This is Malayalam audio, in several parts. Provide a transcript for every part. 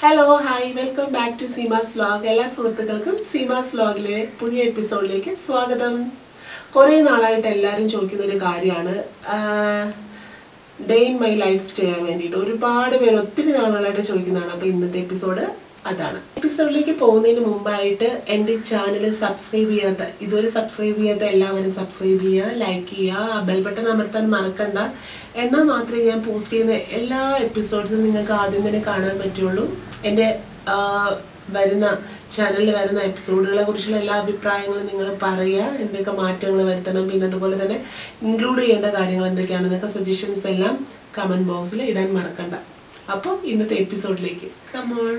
Hello hi welcome back to Seema's vlog എല്ലാ സുഹൃത്തുക്കൾക്കും സീമാസ് വ്ലോഗിലെ പുതിയ എപ്പിസോഡിലേക്ക് സ്വാഗതം കുറേ നാളായിട്ട് എല്ലാവരും ചോദിക്കുന്ന ഒരു കാര്യമാണ് ഡേ ഇൻ മൈ ലൈഫ് ചെയ്യാൻ വേണ്ടിയിട്ട് ഒരുപാട് പേര് ഒത്തിരി നാളുകളായിട്ട് ചോദിക്കുന്നതാണ് അപ്പോൾ ഇന്നത്തെ എപ്പിസോഡ് അതാണ് എപ്പിസോഡിലേക്ക് പോകുന്നതിന് മുമ്പായിട്ട് എൻ്റെ ചാനൽ സബ്സ്ക്രൈബ് ചെയ്യാത്ത ഇതുവരെ സബ്സ്ക്രൈബ് ചെയ്യാത്ത എല്ലാവരും സബ്സ്ക്രൈബ് ചെയ്യുക ലൈക്ക് ചെയ്യുക ബെൽ ബട്ടൺ അമർത്താൻ മറക്കണ്ട എന്നാൽ മാത്രമേ ഞാൻ പോസ്റ്റ് ചെയ്യുന്ന എല്ലാ എപ്പിസോഡ്സും നിങ്ങൾക്ക് ആദ്യം തന്നെ കാണാൻ പറ്റുള്ളൂ എൻ്റെ ആ, വരുന്ന ചാനലിൽ വരുന്ന എപ്പിസോഡുകളെ കുറിച്ചുള്ള എല്ലാ അഭിപ്രായങ്ങളും നിങ്ങൾ പറയുക എന്തൊക്കെ മാറ്റങ്ങൾ വരുത്തണം പിന്നെ അതുപോലെ തന്നെ ഇൻക്ലൂഡ് ചെയ്യേണ്ട കാര്യങ്ങൾ എന്തൊക്കെയാണെന്നൊക്കെ സജഷൻസ് എല്ലാം കമൻറ്റ് ബോക്സിൽ ഇടാൻ മറക്കണ്ട അപ്പോൾ ഇന്നത്തെ എപ്പിസോഡിലേക്ക് come on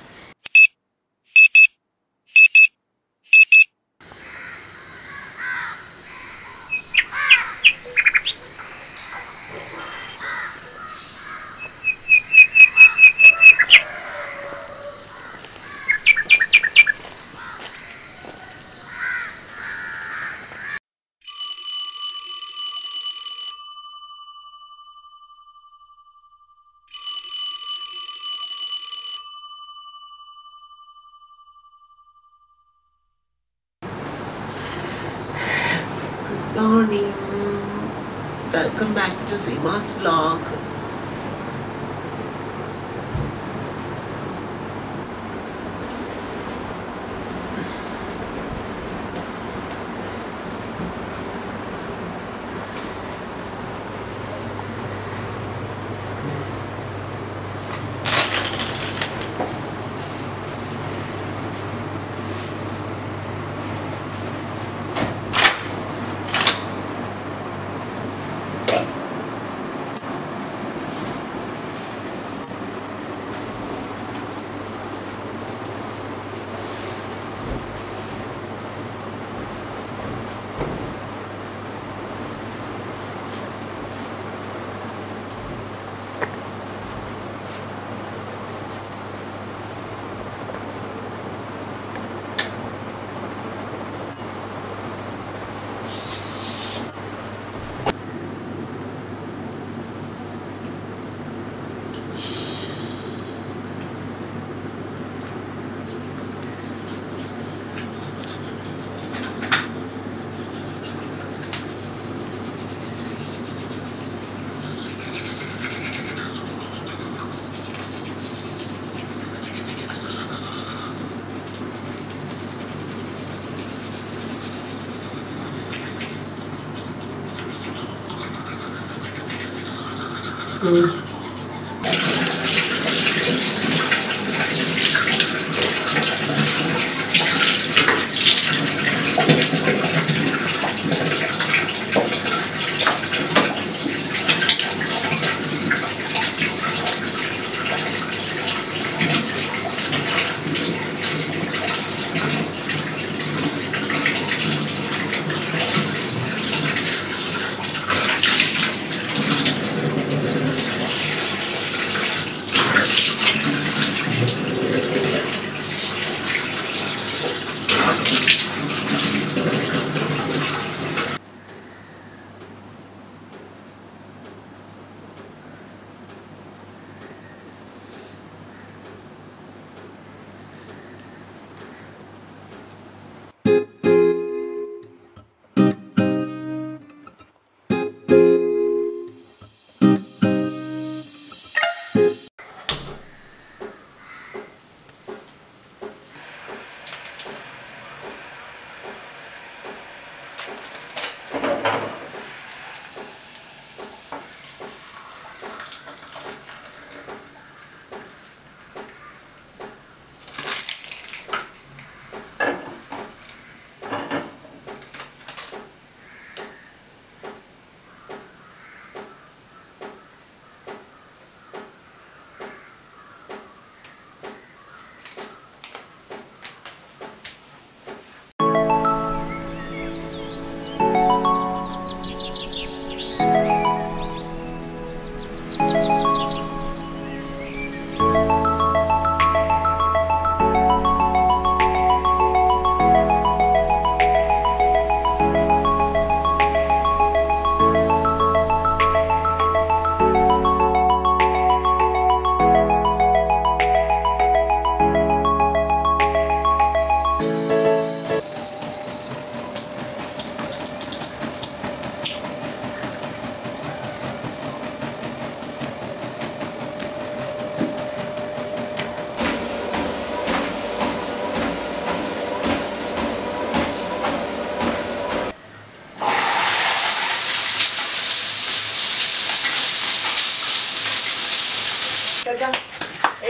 Good morning. Welcome back to Seema's vlog.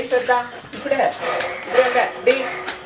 ശ്രദ്ധ ഇവിടെ ഇവിടെ ഡി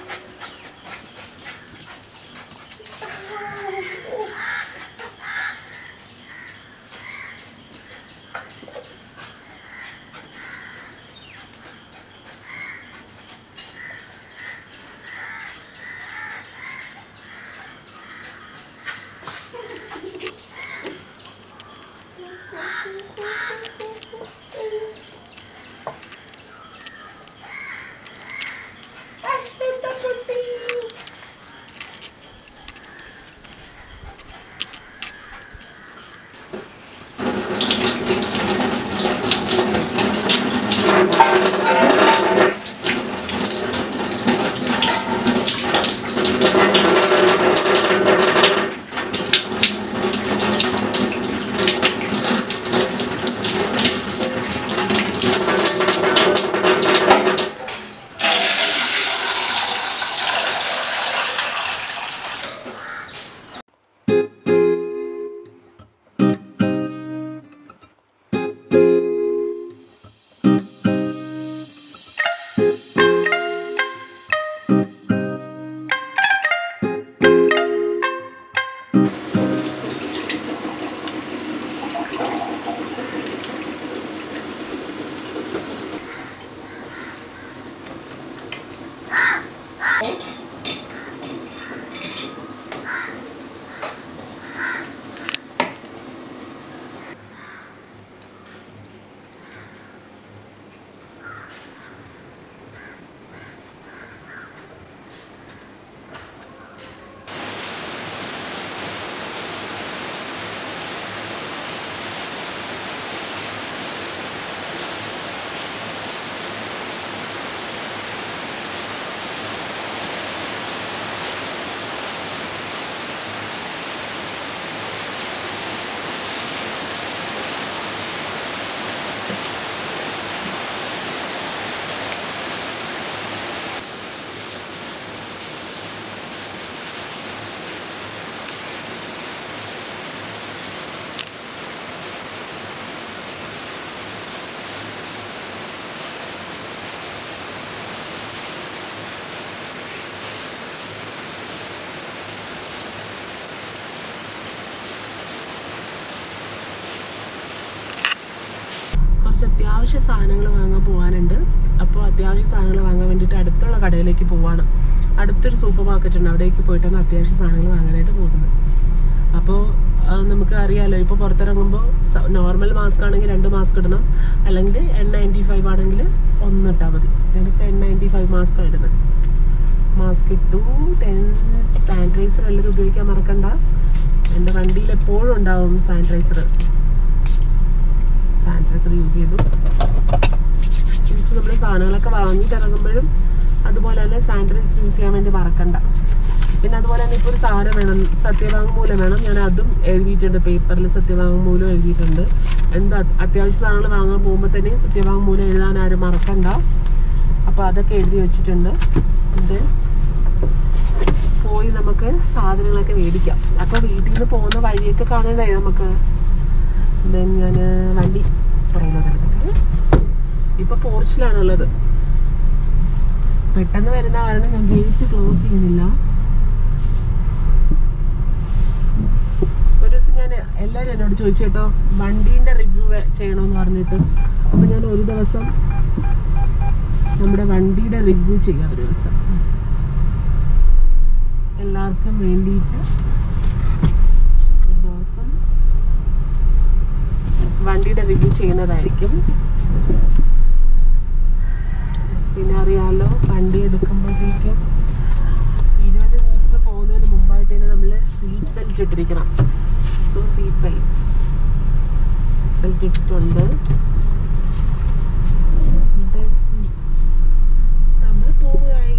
കുറച്ച് അത്യാവശ്യ സാധനങ്ങൾ വാങ്ങാൻ പോകാനുണ്ട് അപ്പോൾ അത്യാവശ്യ സാധനങ്ങൾ വാങ്ങാൻ വേണ്ടിയിട്ട് അടുത്തുള്ള കടയിലേക്ക് പോവാണ് അടുത്തൊരു സൂപ്പർ മാർക്കറ്റ് ഉണ്ട് അവിടേക്ക് പോയിട്ടാണ് അത്യാവശ്യ സാധനങ്ങൾ വാങ്ങാനായിട്ട് പോകുന്നത് അപ്പോൾ നമുക്ക് അറിയാമല്ലോ ഇപ്പോൾ പുറത്തിറങ്ങുമ്പോൾ നോർമൽ മാസ്ക് ആണെങ്കിൽ രണ്ട് മാസ്ക് ഇടണം അല്ലെങ്കിൽ എൻ നയൻറ്റി ഫൈവ് ആണെങ്കിൽ ഒന്ന് ഇട്ടാൽ മതി ഞാനിപ്പോൾ എൻ നയൻറ്റി ഫൈവ് മാസ്ക് ഇടുന്നത് മാസ്ക് ഇട്ടു ടെൻ സാനിറ്റൈസർ എല്ലാവരും ഉപയോഗിക്കാൻ മറക്കണ്ട എൻ്റെ വണ്ടിയിൽ എപ്പോഴും ഉണ്ടാവും സാനിറ്റൈസർ സാനിറ്റൈസർ യൂസ് ചെയ്തു തിരിച്ച് നമ്മൾ സാധനങ്ങളൊക്കെ വാങ്ങിയിട്ട് ഇറങ്ങുമ്പോഴും അതുപോലെ തന്നെ സാനിറ്റൈസർ യൂസ് ചെയ്യാൻ വേണ്ടി മറക്കണ്ട പിന്നെ അതുപോലെ തന്നെ ഇപ്പോൾ ഒരു സാധനം വേണം സത്യവാങ്മൂലം വേണം ഞാൻ അതും എഴുതിയിട്ടുണ്ട് പേപ്പറിൽ സത്യവാങ്മൂലം എഴുതിയിട്ടുണ്ട് എന്താ അത്യാവശ്യ സാധനങ്ങൾ വാങ്ങാൻ പോകുമ്പോൾ തന്നെ സത്യവാങ്മൂലം എഴുതാൻ ആരും മറക്കണ്ട അപ്പോൾ അതൊക്കെ എഴുതി വെച്ചിട്ടുണ്ട് ഇത് പോയി നമുക്ക് സാധനങ്ങളൊക്കെ മേടിക്കാം അപ്പോൾ വീട്ടിൽ നിന്ന് പോകുന്ന വഴിയൊക്കെ കാണണ്ടേ നമുക്ക് ദെൻ ഞാൻ വണ്ടി പറയുന്നത് ഇപ്പൊ പോർച്ചിലാണുള്ളത് പെട്ടെന്ന് വരുന്ന കാരണം ഞാൻ ഗേറ്റ് ക്ലോസ് ചെയ്യുന്നില്ല ഒരു ദിവസം ഞാൻ എല്ലാവരും എന്നോട് ചോദിച്ചു കേട്ടോ വണ്ടീൻ്റെ റിവ്യൂ ചെയ്യണമെന്ന് പറഞ്ഞിട്ട് അപ്പോൾ ഞാൻ ഒരു ദിവസം നമ്മുടെ വണ്ടിയുടെ റിവ്യൂ ചെയ്യാം ഒരു ദിവസം എല്ലാവർക്കും വേണ്ടിയിട്ട് ഒരു ദിവസം വണ്ടിയുടെ റിവ്യൂ ചെയ്യുന്നതായിരിക്കും പിന്നെ അറിയാമല്ലോ വണ്ടി എടുക്കുമ്പോഴത്തേക്കും ഇരുപത് മീറ്റർ പോകുന്നതിന് മുമ്പായിട്ട് തന്നെ നമ്മൾ സീറ്റ് ബെൽറ്റ് ഇട്ടിരിക്കണം so seat belt seat belt ഇട്ടിട്ടുണ്ട് നമ്മൾ പോവുകയായി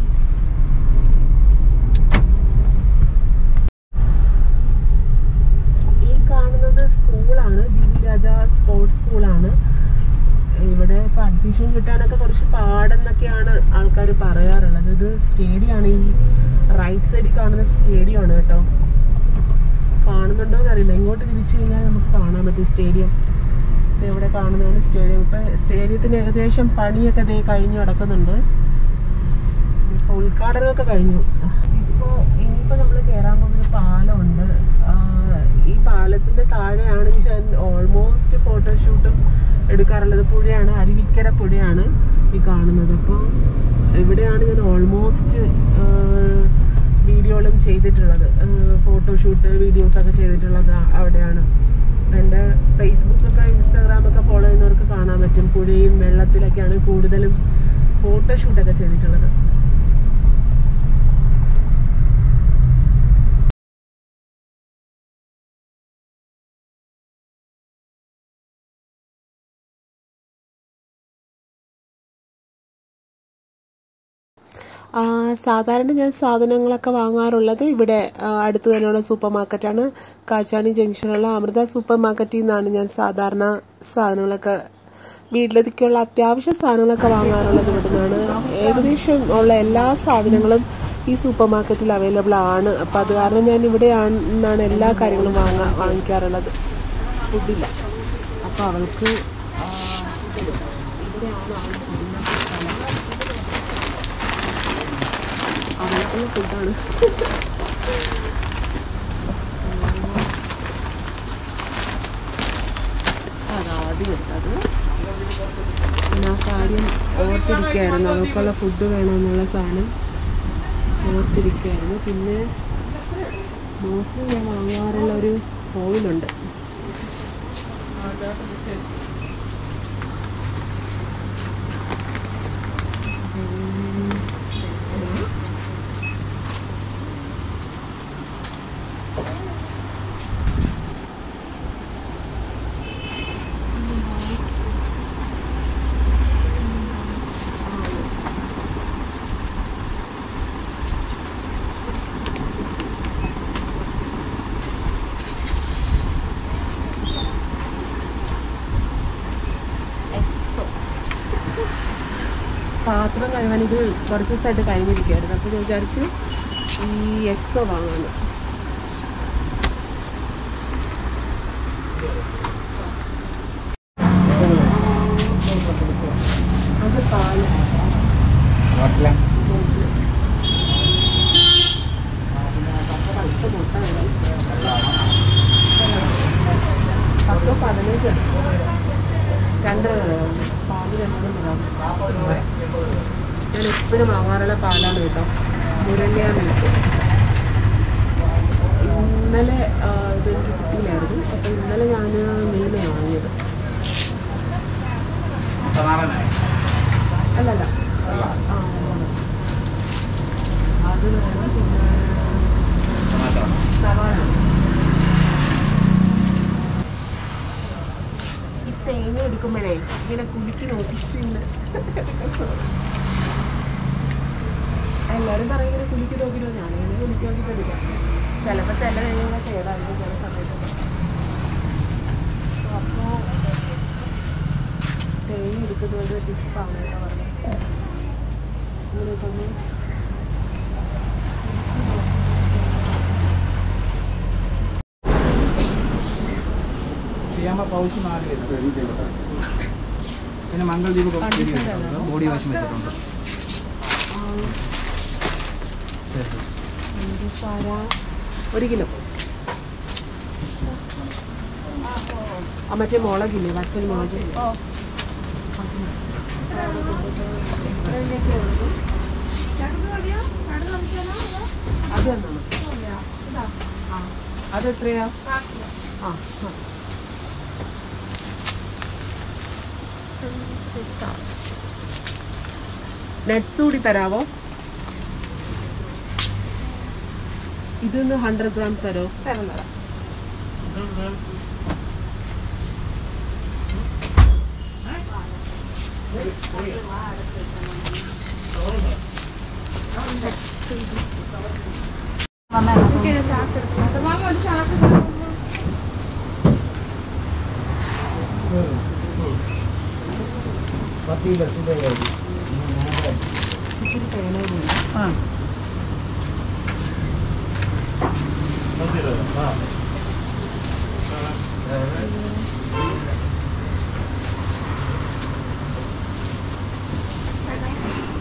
ഈ കാണുന്നത് സ്കൂളാണ് ജി വി രാജ സ്പോർട്സ് സ്കൂളാണ് ഇവിടെ ഇപ്പൊ അഡ്മിഷൻ കിട്ടാനൊക്കെ കുറച്ച് പാടെന്നൊക്കെയാണ് ആൾക്കാർ പറയാറുള്ളത് ഇത് സ്റ്റേഡിയമാണ് ഈ റൈറ്റ് സൈഡിൽ കാണുന്ന സ്റ്റേഡിയമാണ് കേട്ടോ കാണുന്നുണ്ടോ എന്നറിയില്ല ഇങ്ങോട്ട് തിരിച്ചു കഴിഞ്ഞാൽ നമുക്ക് കാണാൻ പറ്റും സ്റ്റേഡിയം ദേ ഇവിടെ കാണുന്നതാണ് സ്റ്റേഡിയം ഇപ്പം സ്റ്റേഡിയത്തിന് ഏകദേശം പണിയൊക്കെ ദേ കഴിഞ്ഞ് കിടക്കുന്നുണ്ട് ഇപ്പോൾ ഉദ്ഘാടനമൊക്കെ കഴിഞ്ഞു ഇപ്പോൾ ഇനിയിപ്പോൾ നമ്മൾ കയറാൻ പോകുന്ന പാലമുണ്ട് ആ, ഈ പാലത്തിൻ്റെ താഴെയാണ് ഞാൻ ഓൾമോസ്റ്റ് ഫോട്ടോഷൂട്ടും എടുക്കാറുള്ളത് പുഴയാണ് അരുവിക്കര പുഴയാണ് ഈ കാണുന്നത് അപ്പോൾ ഇവിടെയാണ് ഞാൻ ഓൾമോസ്റ്റ് വീഡിയോകളും ചെയ്തിട്ടുള്ളത് ഫോട്ടോഷൂട്ട് വീഡിയോസൊക്കെ ചെയ്തിട്ടുള്ളത് അവിടെയാണ് എൻ്റെ ഫേസ്ബുക്കൊക്കെ ഇൻസ്റ്റാഗ്രാമൊക്കെ ഫോളോ ചെയ്യുന്നവർക്ക് കാണാൻ പറ്റും പുഴയും വെള്ളത്തിലൊക്കെയാണ് കൂടുതലും ഫോട്ടോഷൂട്ടൊക്കെ ചെയ്തിട്ടുള്ളത് ആ, സാധാരണ ഞാൻ സാധനങ്ങളൊക്കെ വാങ്ങാറുള്ളത് ഇവിടെ ആ, അടുത്ത് തന്നെയുള്ള സൂപ്പർ മാർക്കറ്റാണ് കാച്ചാണി ജംഗ്ഷനിലുള്ള അമൃത സൂപ്പർ മാർക്കറ്റിൽ നിന്നാണ് ഞാൻ സാധാരണ സാധനങ്ങളൊക്കെ വീട്ടിലേക്കുള്ള അത്യാവശ്യ സാധനങ്ങളൊക്കെ വാങ്ങാറുള്ളത് ഇവിടെ നിന്നാണ് ഏകദേശം ഉള്ള എല്ലാ സാധനങ്ങളും ഈ സൂപ്പർ മാർക്കറ്റിൽ അവൈലബിൾ ആണ് അപ്പോൾ അത് കാരണം ഞാൻ ഇവിടെയാണ് നിന്നാണ് എല്ലാ കാര്യങ്ങളും വാങ്ങാ വാങ്ങിക്കാറുള്ളത് ഫുഡില്ല അപ്പോൾ അവൾക്ക് ആ, ഇവിടെയാണ് അവൾ ഫുഡിനൊക്കെ സ്ഥലം അവൾക്കുള്ള ഫുഡാണ് അതാദ്യം എടുത്തത് ഞാൻ ആ കാര്യം ഓർത്തിരിക്കുകയായിരുന്നു അവൾക്കുള്ള ഫുഡ് വേണമെന്നുള്ള സാധനം ഓർത്തിരിക്കുകയായിരുന്നു പിന്നെ മോസ്റ്റ്ലി ഞാൻ വാങ്ങാറുള്ള ഒരു ഓയിലുണ്ട് പാത്രം കഴുകാൻ ഇത് കുറച്ച് ദിവസമായിട്ട് കഴിഞ്ഞിരിക്കുകയായിരുന്നു അപ്പോൾ ഞാൻ വിചാരിച്ചു ഈ എക്സോ വാങ്ങാന്ന് അത് പാല് പത്ത് മുട്ട വേണം പത്ത് പതിനഞ്ച് രണ്ട് പാല് രണ്ടും ഇടാം ഞാൻ എപ്പോഴും വാങ്ങാറുള്ള പാലാണ് കേട്ടോ മുരളിയ മിൽക്ക് ഇന്നലെ ആ, ഇതെനിക്ക് കിട്ടിയില്ലായിരുന്നു അപ്പം ഇന്നലെ ഞാൻ നീലയാണ് വാങ്ങിയത് അല്ലല്ല ആ അത് വേണം പിന്നെ സവാള ഈ തേങ്ങ എടുക്കുമ്പോഴേ ഇങ്ങനെ കുലുക്കി നോക്കിച്ചിട്ടുണ്ട് എല്ലാവരും പറയും ഇങ്ങനെ കുലുക്കി നോക്കിയിട്ട് ഞാനിങ്ങനെ കുലുക്കി നോക്കിയിട്ടില്ല ചിലപ്പോൾ ചില തേങ്ങകളൊക്കെ ഏതായിരുന്നു ചില സമയത്തൊക്കെ അപ്പോൾ തേങ്ങ എടുക്കുന്നത് ടിപ്പാണ് കേട്ടോ പറഞ്ഞത് ഇങ്ങനെ ഒന്ന് ശ്യാമ പൗച്ച് നാല് വരുന്നത് പിന്നെ മംഗൾദീപ് ബോഡി വാഷ് വെച്ചിട്ടുണ്ട് പഞ്ചസാര ഒരു കിലോ ആ മറ്റേ മുളകില്ലേ വറ്റൽ മുളക് അത് തന്നോ ആ അതെത്രയാ ആ ആ. നട്ട്സ് കൂടി തരാവോ ഇതൊന്ന് ഹൺഡ്രഡ് ഗ്രാം തരോ ഇച്ചിരി തേങ്ങ കൂടി ആ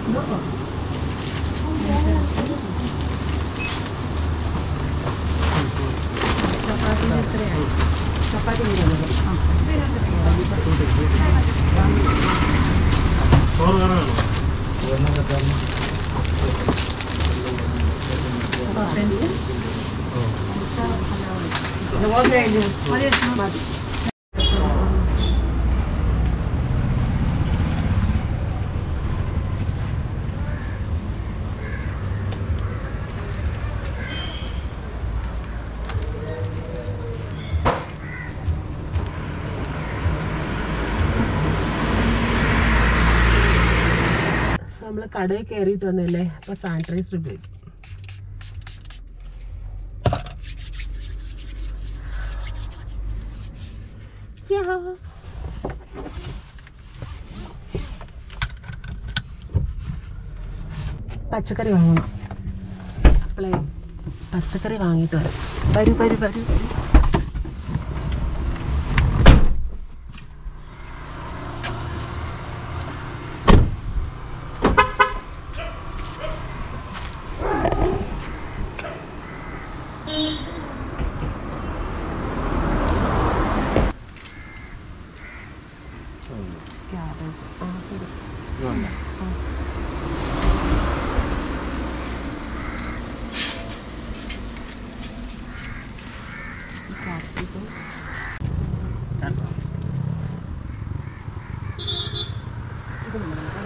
നമ്മൾ കടയിൽ കയറിയിട്ട് വന്നല്ലേ അപ്പൊ സാനിറ്റൈസർ ഉപയോഗിക്കും യാ. പച്ചക്കറി വാങ്ങണം അപ്പളേ പച്ചക്കറി വാങ്ങിയിട്ട് വരാം വരൂ വരൂ വരൂ വരൂ. ക്യാബേജ് ആ ശരി ക്യാപ്സിക്കം ഇത് നമ്മുടെ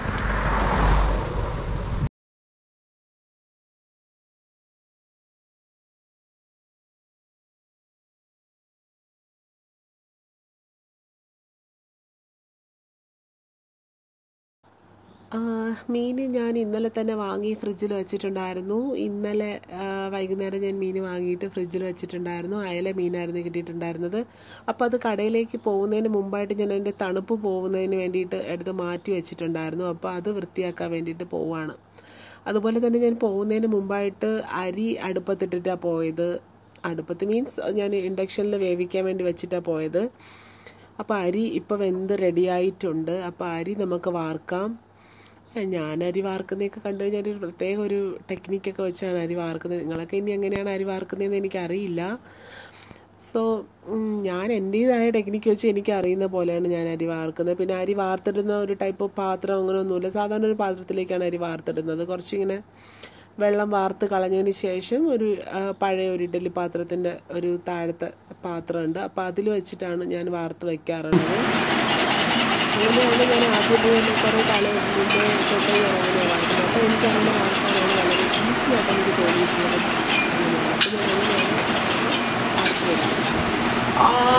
മീൻ ഞാൻ ഇന്നലെ തന്നെ വാങ്ങി ഫ്രിഡ്ജിൽ വെച്ചിട്ടുണ്ടായിരുന്നു ഇന്നലെ ആ, വൈകുന്നേരം ഞാൻ മീൻ വാങ്ങിയിട്ട് ഫ്രിഡ്ജിൽ വെച്ചിട്ടുണ്ടായിരുന്നു അയല മീനായിരുന്നു കിട്ടിയിട്ടുണ്ടായിരുന്നത് അപ്പോൾ അത് കടയിലേക്ക് പോകുന്നതിന് മുമ്പായിട്ട് ഞാൻ അതിൻ്റെ തണുപ്പ് പോകുന്നതിന് വേണ്ടിയിട്ട് എടുത്ത് മാറ്റി വെച്ചിട്ടുണ്ടായിരുന്നു അപ്പോൾ അത് വൃത്തിയാക്കാൻ വേണ്ടിയിട്ട് പോവാണ് അതുപോലെ തന്നെ ഞാൻ പോകുന്നതിന് മുമ്പായിട്ട് അരി അടുപ്പത്തിട്ടിട്ടാണ് പോയത് അടുപ്പത്ത് മീൻസ് ഞാൻ ഇൻഡക്ഷനിൽ വേവിക്കാൻ വേണ്ടി വെച്ചിട്ടാണ് പോയത് അപ്പോൾ അരി ഇപ്പോൾ വെന്ത് റെഡിയായിട്ടുണ്ട് അപ്പോൾ അരി നമുക്ക് വാർക്കാം ഏ, ഞാൻ അരി വാർക്കുന്നതൊക്കെ കണ്ടു കഴിഞ്ഞാൽ ഒരു പ്രത്യേക ഒരു ടെക്നിക്കൊക്കെ വെച്ചാണ് അരി വാർക്കുന്നത് നിങ്ങളൊക്കെ ഇനി എങ്ങനെയാണ് അരി വാർക്കുന്നതെന്ന് എനിക്കറിയില്ല സോ ഞാൻ എൻ്റേതായ ടെക്നിക്ക് വെച്ച് എനിക്ക് അറിയുന്ന പോലെയാണ് ഞാൻ അരി വാർക്കുന്നത് പിന്നെ അരി വാർത്തിടുന്ന ഒരു ടൈപ്പ് പാത്രം അങ്ങനെ ഒന്നുമില്ല സാധാരണ ഒരു പാത്രത്തിലേക്കാണ് അരി വാർത്തിടുന്നത് കുറച്ചിങ്ങനെ വെള്ളം വാർത്ത് കളഞ്ഞതിന് ശേഷം ഒരു ആ, പഴയ ഒരു ഇഡ്ഡലി പാത്രത്തിൻ്റെ ഒരു താഴത്തെ പാത്രമുണ്ട് അപ്പോൾ അതിൽ വെച്ചിട്ടാണ് ഞാൻ വാർത്ത് വയ്ക്കാറുള്ളത് അങ്ങനെയാണ് ഞാൻ ആദ്യം തന്നെ കുറേ കാലം മുമ്പേ തൊട്ടേ ഞാൻ അങ്ങനെ വാർക്കുന്നത് അപ്പോൾ എനിക്ക് അങ്ങനെ വാർക്കാനാണ് വളരെ ഈസി ആയിട്ട് എനിക്ക് തോന്നിയിട്ടുള്ളത് അങ്ങനെയാണ് അപ്പോൾ ഞാൻ അങ്ങനെയാണ് വാർത്ത് വെക്കുന്നത്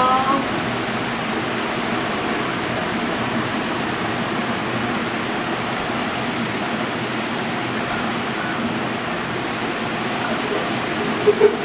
Thank